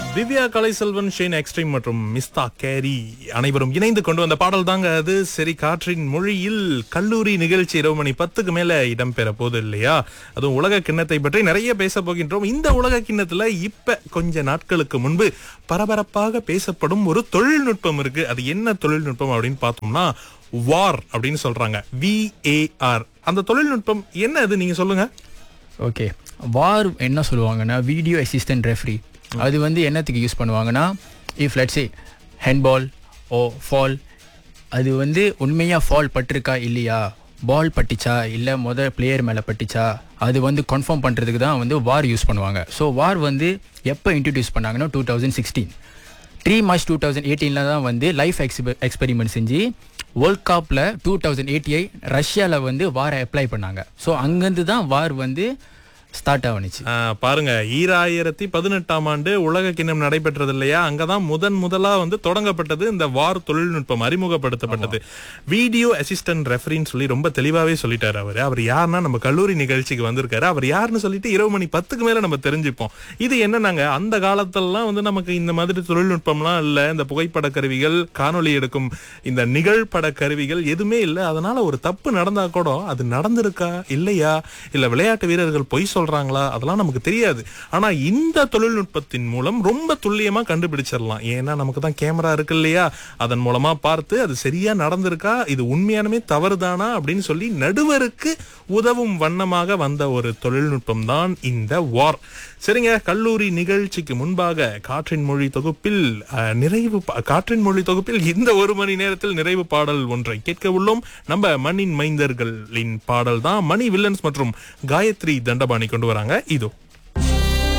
Divya Kalaiselvan Shane extreme மற்றும் மிஸ்தா carry அனைவரும் இணைந்து கொண்டு வந்த பாடல் தாங்க அது சரி காற்றின் மொழியில் கல்லூரி நிகழ்ச்சி இரவு மணி பத்துக்கு மேல இடம்பெற போது இல்லையா அதுவும் உலக கிண்ணத்தை பற்றி நிறைய பேச போகின்றோம் இந்த உலக கிண்ணத்துல இப்ப கொஞ்ச நாட்களுக்கு முன்பு பரபரப்பாக பேசப்படும் ஒரு தொழில்நுட்பம் இருக்கு அது என்ன தொழில்நுட்பம் அப்படின்னு பார்த்தோம்னா வார் அப்படின்னு சொல்றாங்க விஏஆர் அந்த தொழில்நுட்பம் என்ன அது நீங்க சொல்லுங்க ஓகே வார் என்ன சொல்லுவாங்கன்னா வீடியோ அசிஸ்டன்ட் ரெஃப்ரி அது வந்து என்னத்துக்கு யூஸ் பண்ணுவாங்கன்னா if let's say handball or foul அது வந்து உண்மையாக ஃபால் பட்டிருக்கா இல்லையா பால் பட்டுச்சா இல்லை முத பிளேயர் மேலே பட்டுச்சா அது வந்து கன்ஃபார்ம் பண்ணுறதுக்கு தான் வந்து வார் யூஸ் பண்ணுவாங்க ஸோ வார் வந்து எப்போ இன்ட்ரடியூஸ் பண்ணாங்கன்னா two thousand sixteen three March two thousand எயிட்டீனில் தான் வந்து லைஃப் எக்ஸ்பெ எக்ஸ்பெரிமெண்ட் செஞ்சு வேர்ல்ட் கப்பில் டூ தௌசண்ட் எயிட்டி ரஷ்யாவில் வந்து வாரை அப்ளை பண்ணாங்க ஸோ அங்கேருந்து தான் வார் வந்து ஸ்டார்ட் ஆகணுச்சு ஆ, பாருங்க ஈராயிரத்தி பதினெட்டாம் ஆண்டு உலக கிண்ணம் நடைபெற்றது இல்லையா அங்கதான் முதன் முதலா வந்து தொடங்கப்பட்டது இந்த வார் தொழில்நுட்பம் அறிமுகப்படுத்தப்பட்டது வீடியோ அசிஸ்டன்ட் ரெஃபரின்னு சொல்லி ரொம்ப தெளிவாவே சொல்லிட்டாரு அவரு அவர் யாருன்னா நம்ம கல்லூரி நிகழ்ச்சிக்கு வந்திருக்காரு அவர் யாருன்னு சொல்லிட்டு இரவு மணி பத்துக்கு மேல நம்ம தெரிஞ்சுப்போம் இது என்னன்னாங்க அந்த காலத்திலலாம் வந்து நமக்கு இந்த மாதிரி தொழில்நுட்பம்லாம் இல்ல இந்த புகைப்பட கருவிகள் காணொளி எடுக்கும் இந்த நிகழ்பட கருவிகள் எதுவுமே இல்லை அதனால ஒரு தப்பு நடந்தா கூட அது நடந்திருக்கா இல்லையா இல்ல விளையாட்டு வீரர்கள் பொய் சொல்றாங்களா அதெல்லாம் நமக்கு தெரியாது ஆனா இந்த தொழில்நுட்பத்தின் மூலம் ரொம்ப துல்லியமா கண்டுபிடிச்சிடலாம் ஏன்னா நமக்கு தான் கேமரா இருக்கு இல்லையா அதன் மூலமா பார்த்து அது சரியா நடந்திருக்கா இது உண்மையானமே தவறுதானா அப்படின்னு சொல்லி நடுவருக்கு உதவும் வண்ணமாக வந்த ஒரு தொழில்நுட்பம் தான் இந்த வார் சரிங்க கல்லூரி நிகழ்ச்சிக்கு முன்பாக காற்றின் மொழி தொகுப்பில் அஹ், நிறைவு பா- காற்றின் மொழி தொகுப்பில் இந்த ஒரு மணி நேரத்தில் நிறைவு பாடல் ஒன்றை கேட்க உள்ளோம் நம்ம மண்ணின் மைந்தர்களின் பாடல் தான் மணி வில்லன்ஸ் மற்றும் காயத்ரி தண்டபாணி கொண்டு வராங்க இதோ